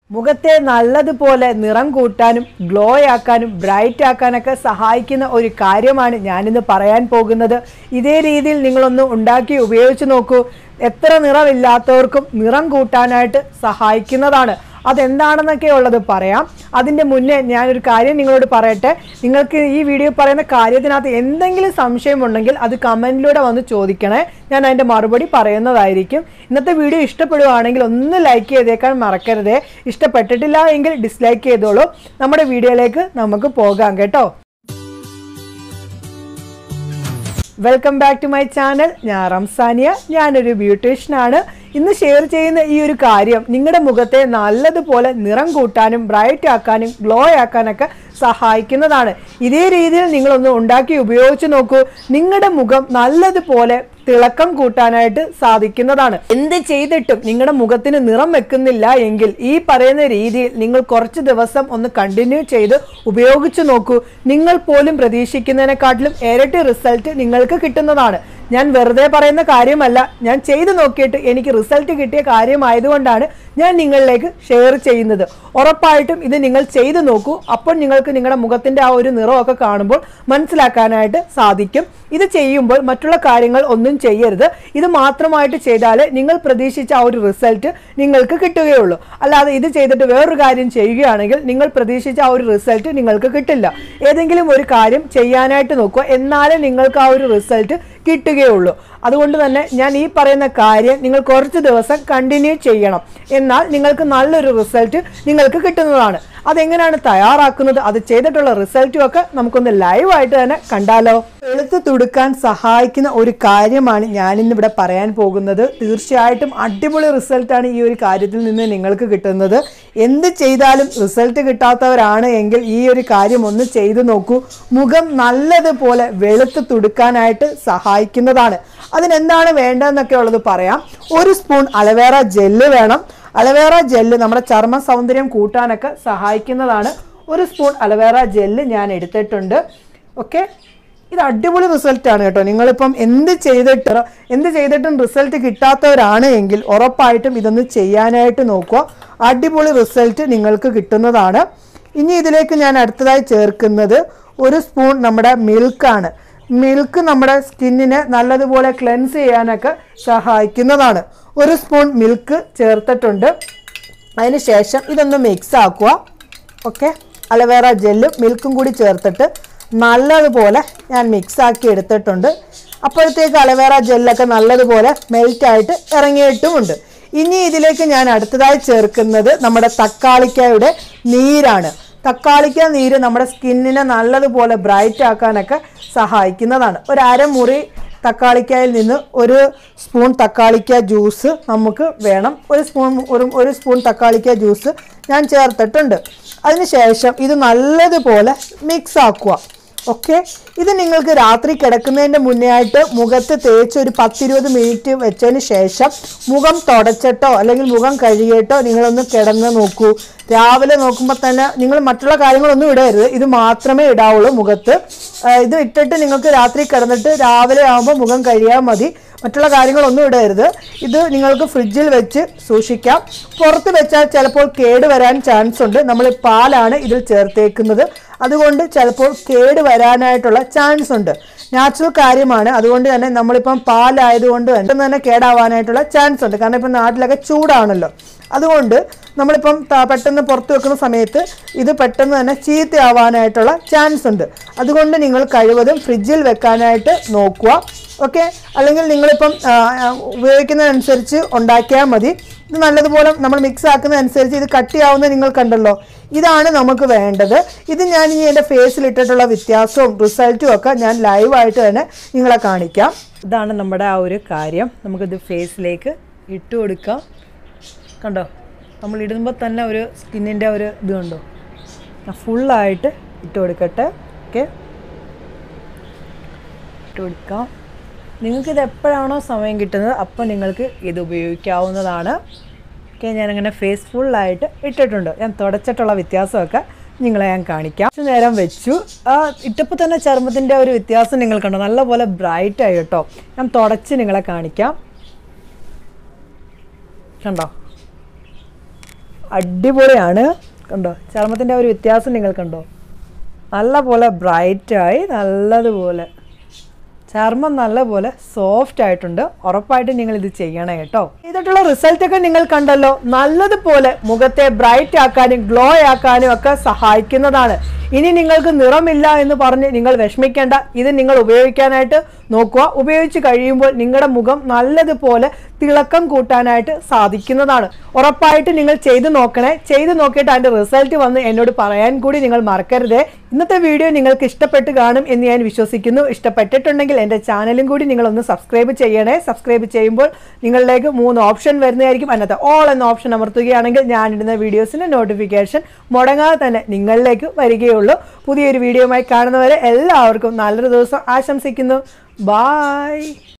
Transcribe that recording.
മുഖത്തെ നല്ലതുപോലെ നിറം കൂട്ടാനും ഗ്ലോ ആക്കാനും ബ്രൈറ്റ് ആക്കാനൊക്കെ സഹായിക്കുന്ന ഒരു കാര്യമാണ് ഞാനിന്ന് പറയാൻ പോകുന്നത് ഇതേ രീതിയിൽ നിങ്ങളൊന്ന് ഉണ്ടാക്കി ഉപയോഗിച്ച് നോക്കൂ എത്ര നിറമില്ലാത്തവർക്കും നിറം കൂട്ടാനായിട്ട് സഹായിക്കുന്നതാണ് അതെന്താണെന്നൊക്കെ ഉള്ളത് പറയാം അതിൻ്റെ മുന്നേ ഞാനൊരു കാര്യം നിങ്ങളോട് പറയട്ടെ നിങ്ങൾക്ക് ഈ വീഡിയോ പറയുന്ന കാര്യത്തിനകത്ത് എന്തെങ്കിലും സംശയമുണ്ടെങ്കിൽ അത് കമൻറ്റിലൂടെ വന്ന് ചോദിക്കണേ ഞാൻ അതിൻ്റെ മറുപടി പറയുന്നതായിരിക്കും ഇന്നത്തെ വീഡിയോ ഇഷ്ടപ്പെടുവാണെങ്കിൽ ഒന്ന് ലൈക്ക് ചെയ്തേക്കാൻ മറക്കരുതേ ഇഷ്ടപ്പെട്ടിട്ടില്ല എങ്കിൽ ഡിസ്ലൈക്ക് ചെയ്തോളൂ നമ്മുടെ വീഡിയോയിലേക്ക് നമുക്ക് പോകാം കേട്ടോ welcome back to my channel ഞാൻ റംസാനിയ ഞാനൊരു ബ്യൂട്ടീഷ്യനാണ് ഇന്ന് ഷെയർ ചെയ്യുന്ന ഈ ഒരു കാര്യം നിങ്ങളുടെ മുഖത്തെ നല്ലതുപോലെ നിറം കൂട്ടാനും ബ്രൈറ്റ് ആക്കാനും ഗ്ലോ ആക്കാനൊക്കെ സഹായിക്കുന്നതാണ് ഇതേ രീതിയിൽ നിങ്ങളൊന്ന് ഉണ്ടാക്കി ഉപയോഗിച്ച് നോക്കൂ നിങ്ങളുടെ മുഖം നല്ലതുപോലെ തിളക്കം കൂട്ടാനായിട്ട് സാധിക്കുന്നതാണ് എന്ത് ചെയ്തിട്ടും നിങ്ങളുടെ മുഖത്തിന് നിറം വെക്കുന്നില്ല എങ്കിൽ ഈ പറയുന്ന രീതിയിൽ നിങ്ങൾ കുറച്ച് ദിവസം ഒന്ന് കണ്ടിന്യൂ ചെയ്ത് ഉപയോഗിച്ചു നോക്കൂ നിങ്ങൾ പോലും പ്രതീക്ഷിക്കുന്നതിനെക്കാട്ടിലും ഇരട്ടി റിസൾട്ട് നിങ്ങൾക്ക് കിട്ടുന്നതാണ് ഞാൻ വെറുതെ പറയുന്ന കാര്യമല്ല ഞാൻ ചെയ്തു നോക്കിയിട്ട് എനിക്ക് റിസൾട്ട് കിട്ടിയ കാര്യമായതുകൊണ്ടാണ് ഞാൻ നിങ്ങളിലേക്ക് ഷെയർ ചെയ്യുന്നത് ഉറപ്പായിട്ടും ഇത് നിങ്ങൾ ചെയ്തു നോക്കൂ അപ്പോൾ നിങ്ങൾക്ക് നിങ്ങളുടെ മുഖത്തിന്റെ ആ ഒരു നിറമൊക്കെ കാണുമ്പോൾ മനസ്സിലാക്കാനായിട്ട് സാധിക്കും ഇത് ചെയ്യുമ്പോൾ മറ്റുള്ള കാര്യങ്ങൾ ഒന്നും ചെയ്യരുത് ഇത് മാത്രമായിട്ട് ചെയ്താൽ നിങ്ങൾ പ്രതീക്ഷിച്ച ആ ഒരു റിസൾട്ട് നിങ്ങൾക്ക് കിട്ടുകയുള്ളൂ അല്ലാതെ ഇത് ചെയ്തിട്ട് വേറൊരു കാര്യം ചെയ്യുകയാണെങ്കിൽ നിങ്ങൾ പ്രതീക്ഷിച്ച ആ ഒരു റിസൾട്ട് നിങ്ങൾക്ക് കിട്ടില്ല ഏതെങ്കിലും ഒരു കാര്യം ചെയ്യാനായിട്ട് നോക്കുക എന്നാലേ നിങ്ങൾക്ക് ആ ഒരു റിസൾട്ട് കിട്ടുകയുള്ളൂ അതുകൊണ്ട് തന്നെ ഞാൻ ഈ പറയുന്ന കാര്യം നിങ്ങൾ കുറച്ച് ദിവസം കണ്ടിന്യൂ ചെയ്യണം എന്നാൽ നിങ്ങൾക്ക് നല്ലൊരു റിസൾട്ട് നിങ്ങൾക്ക് കിട്ടുന്നതാണ് അതെങ്ങനെയാണ് തയ്യാറാക്കുന്നത് അത് ചെയ്തിട്ടുള്ള റിസൾട്ടും ഒക്കെ നമുക്കൊന്ന് ലൈവായിട്ട് തന്നെ കണ്ടാലോ എളുത്ത് തുടുക്കാൻ സഹായിക്കുന്ന ഒരു കാര്യമാണ് ഞാനിന്ന് ഇവിടെ പറയാൻ പോകുന്നത് തീർച്ചയായിട്ടും അടിപൊളി റിസൾട്ടാണ് ഈ ഒരു കാര്യത്തിൽ നിന്ന് നിങ്ങൾക്ക് കിട്ടുന്നത് എന്ത് ചെയ്താലും റിസൾട്ട് കിട്ടാത്തവരാണ് എങ്കിൽ ഈ ഒരു കാര്യം ഒന്ന് ചെയ്തു നോക്കൂ മുഖം നല്ലതുപോലെ വെളുത്ത് തുടുക്കാനായിട്ട് സഹായിക്കുന്നതാണ് അതിനെന്താണ് വേണ്ടതെന്നൊക്കെ ഉള്ളത് പറയാം ഒരു സ്പൂൺ അലവേറ ജെല്ല് വേണം അലവേറ ജെല്ല് നമ്മുടെ ചർമ്മ സൗന്ദര്യം കൂട്ടാനൊക്കെ സഹായിക്കുന്നതാണ് ഒരു സ്പൂൺ അലവേറ ജെല്ല് ഞാൻ എടുത്തിട്ടുണ്ട് ഓക്കെ ഇത് അടിപൊളി റിസൾട്ടാണ് കേട്ടോ നിങ്ങളിപ്പം എന്ത് ചെയ്തിട്ട് എന്ത് ചെയ്തിട്ടും റിസൾട്ട് കിട്ടാത്തവരാണ് എങ്കിൽ ഉറപ്പായിട്ടും ഇതൊന്ന് ചെയ്യാനായിട്ട് നോക്കുക അടിപൊളി റിസൾട്ട് നിങ്ങൾക്ക് കിട്ടുന്നതാണ് ഇനി ഇതിലേക്ക് ഞാൻ അടുത്തതായി ചേർക്കുന്നത് ഒരു സ്പൂൺ നമ്മുടെ മിൽക്കാണ് മിൽക്ക് നമ്മുടെ സ്കിന്നിനെ നല്ലതുപോലെ ക്ലെൻസ് ചെയ്യാനൊക്കെ സഹായിക്കുന്നതാണ് ഒരു സ്പൂൺ മിൽക്ക് ചേർത്തിട്ടുണ്ട് അതിന് ശേഷം ഇതൊന്ന് മിക്സ് ആക്കുക ഓക്കെ അലവേറ ജെല്ലും മിൽക്കും കൂടി ചേർത്തിട്ട് നല്ലതുപോലെ ഞാൻ മിക്സ് ആക്കി എടുത്തിട്ടുണ്ട് അപ്പോഴത്തേക്ക് അലവേറ ജെല്ലൊക്കെ നല്ലതുപോലെ മെൽറ്റായിട്ട് ഇറങ്ങിയിട്ടുമുണ്ട് ഇനി ഇതിലേക്ക് ഞാൻ അടുത്തതായി ചേർക്കുന്നത് നമ്മുടെ തക്കാളിക്കായുടെ നീരാണ് തക്കാളിക്ക നീര് നമ്മുടെ സ്കിന്നിനെ നല്ലതുപോലെ ബ്രൈറ്റ് ആക്കാനൊക്കെ സഹായിക്കുന്നതാണ് ഒരു അരമുറി തക്കാളിക്കായിൽ നിന്ന് ഒരു സ്പൂൺ തക്കാളിക്ക ജ്യൂസ് നമുക്ക് വേണം ഒരു സ്പൂൺ ഒരു ഒരു സ്പൂൺ തക്കാളിക്ക ജ്യൂസ് ഞാൻ ചേർത്തിട്ടുണ്ട് അതിനുശേഷം ഇത് നല്ലതുപോലെ മിക്സ് ആക്കുക ഓക്കെ ഇത് നിങ്ങൾക്ക് രാത്രി കിടക്കുന്നതിൻ്റെ മുന്നേ ആയിട്ട് മുഖത്ത് തേച്ച് ഒരു പത്തിരുപത് മിനിറ്റ് വെച്ചതിന് ശേഷം മുഖം തുടച്ചിട്ടോ അല്ലെങ്കിൽ മുഖം കഴുകിയിട്ടോ നിങ്ങളൊന്ന് കിടന്ന് നോക്കൂ രാവിലെ നോക്കുമ്പോൾ തന്നെ നിങ്ങൾ മറ്റുള്ള കാര്യങ്ങളൊന്നും ഇടരുത് ഇത് മാത്രമേ ഇടാവുള്ളൂ മുഖത്ത് ആ, ഇത് ഇട്ടിട്ട് നിങ്ങൾക്ക് രാത്രി കിടന്നിട്ട് രാവിലെ ആകുമ്പോൾ മുഖം കഴുകിയാൽ മതി മറ്റുള്ള കാര്യങ്ങളൊന്നും ഇടരുത് ഇത് നിങ്ങൾക്ക് ഫ്രിഡ്ജിൽ വെച്ച് സൂക്ഷിക്കാം പുറത്ത് വെച്ചാൽ ചിലപ്പോൾ കേട് വരാൻ ചാൻസ് ഉണ്ട് നമ്മൾ പാലാണ് ഇതിൽ ചേർത്തേക്കുന്നത് അതുകൊണ്ട് ചിലപ്പോൾ കേട് വരാനായിട്ടുള്ള ചാൻസ് ഉണ്ട് നാച്ചുറൽ കാര്യമാണ് അതുകൊണ്ട് തന്നെ നമ്മളിപ്പം പാലായതുകൊണ്ട് തന്നെ പെട്ടെന്ന് തന്നെ കേടാവാനായിട്ടുള്ള ചാൻസ് ഉണ്ട് കാരണം ഇപ്പം നാട്ടിലൊക്കെ ചൂടാണല്ലോ അതുകൊണ്ട് നമ്മളിപ്പം ത- പെട്ടെന്ന് പുറത്ത് വെക്കുന്ന സമയത്ത് ഇത് പെട്ടെന്ന് തന്നെ ചീത്തയാവാനായിട്ടുള്ള ചാൻസ് ഉണ്ട് അതുകൊണ്ട് നിങ്ങൾ കഴിവതും ഫ്രിഡ്ജിൽ വെക്കാനായിട്ട് നോക്കുക ഓക്കെ അല്ലെങ്കിൽ നിങ്ങളിപ്പം ആ, ആ, ഉപയോഗിക്കുന്നതനുസരിച്ച് ഉണ്ടാക്കിയാൽ മതി ഇത് നല്ലതുപോലെ നമ്മൾ മിക്സ് ആക്കുന്നതനുസരിച്ച് ഇത് കട്ടിയാവുന്ന നിങ്ങൾ കണ്ടല്ലോ ഇതാണ് നമുക്ക് വേണ്ടത് ഇത് ഞാൻ ഇനി എൻ്റെ ഫേസിൽ ഇട്ടിട്ടുള്ള വ്യത്യാസവും റിസൾട്ടും ഒക്കെ ഞാൻ ലൈവായിട്ട് തന്നെ നിങ്ങളെ കാണിക്കാം ഇതാണ് നമ്മുടെ ആ ഒരു കാര്യം നമുക്കിത് ഫേസിലേക്ക് ഇട്ട് കൊടുക്കാം കണ്ടോ നമ്മൾ ഇടുമ്പോൾ തന്നെ ഒരു സ്കിന്നിൻ്റെ ഒരു ഇത് കണ്ടോ ഫുള്ളായിട്ട് ഇട്ട് കൊടുക്കട്ടെ ഓക്കെ ഇട്ട് കൊടുക്കാം നിങ്ങൾക്കിത് എപ്പോഴാണോ സമയം കിട്ടുന്നത് അപ്പോൾ നിങ്ങൾക്ക് ഇത് ഉപയോഗിക്കാവുന്നതാണ് ഓക്കെ ഞാനങ്ങനെ ഫേസ് ഫുള്ളായിട്ട് ഇട്ടിട്ടുണ്ട് ഞാൻ തുടച്ചിട്ടുള്ള വ്യത്യാസമൊക്കെ നിങ്ങളെ ഞാൻ കാണിക്കാം കുറച്ച് നേരം വെച്ചു ആ ഇട്ടപ്പോൾ തന്നെ ചർമ്മത്തിൻ്റെ ഒരു വ്യത്യാസം നിങ്ങൾ കണ്ടോ നല്ലപോലെ ബ്രൈറ്റ് ആയി കേട്ടോ ഞാൻ തുടച്ച് നിങ്ങളെ കാണിക്കാം കണ്ടോ അടിപൊളിയാണ് കണ്ടോ ചർമ്മത്തിൻ്റെ ഒരു വ്യത്യാസം നിങ്ങൾ കണ്ടോ നല്ല പോലെ ബ്രൈറ്റായി നല്ലതുപോലെ ചർമ്മം നല്ലപോലെ സോഫ്റ്റ് ആയിട്ടുണ്ട് ഉറപ്പായിട്ട് നിങ്ങൾ ഇത് ചെയ്യണം കേട്ടോ ചെയ്തിട്ടുള്ള റിസൾട്ട് ഒക്കെ നിങ്ങൾ കണ്ടല്ലോ നല്ലതുപോലെ മുഖത്തെ ബ്രൈറ്റ് ആക്കാനും ഗ്ലോ ആക്കാനും ഒക്കെ സഹായിക്കുന്നതാണ് ഇനി നിങ്ങൾക്ക് നിറമില്ല എന്ന് പറഞ്ഞ് നിങ്ങൾ വിഷമിക്കേണ്ട ഇത് നിങ്ങൾ ഉപയോഗിക്കാനായിട്ട് നോക്കുക ഉപയോഗിച്ച് കഴിയുമ്പോൾ നിങ്ങളുടെ മുഖം നല്ലതുപോലെ തിളക്കം കൂട്ടാനായിട്ട് സാധിക്കുന്നതാണ് ഉറപ്പായിട്ട് നിങ്ങൾ ചെയ്തു നോക്കണേ ചെയ്തു നോക്കിയിട്ട് അതിന്റെ റിസൾട്ട് വന്ന് എന്നോട് പറയാൻ കൂടി നിങ്ങൾ മറക്കരുത് ഇന്നത്തെ വീഡിയോ നിങ്ങൾക്ക് ഇഷ്ടപ്പെട്ട് കാണും എന്ന് ഞാൻ വിശ്വസിക്കുന്നു ഇഷ്ടപ്പെട്ടിട്ടുണ്ടെങ്കിൽ എൻ്റെ ചാനലും കൂടി നിങ്ങളൊന്ന് സബ്സ്ക്രൈബ് ചെയ്യണേ സബ്സ്ക്രൈബ് ചെയ്യുമ്പോൾ നിങ്ങളിലേക്ക് മൂന്ന് ഓപ്ഷൻ വരുന്നതായിരിക്കും അതിനകത്ത് ഓൾ എന്ന ഓപ്ഷൻ അമർത്തുകയാണെങ്കിൽ ഞാനിടുന്ന വീഡിയോസിൻ്റെ നോട്ടിഫിക്കേഷൻ മുടങ്ങാതെ തന്നെ നിങ്ങളിലേക്ക് വരികയുള്ളൂ പുതിയൊരു വീഡിയോയുമായി കാണുന്നവരെ എല്ലാവർക്കും നല്ലൊരു ദിവസം ആശംസിക്കുന്നു ബായ്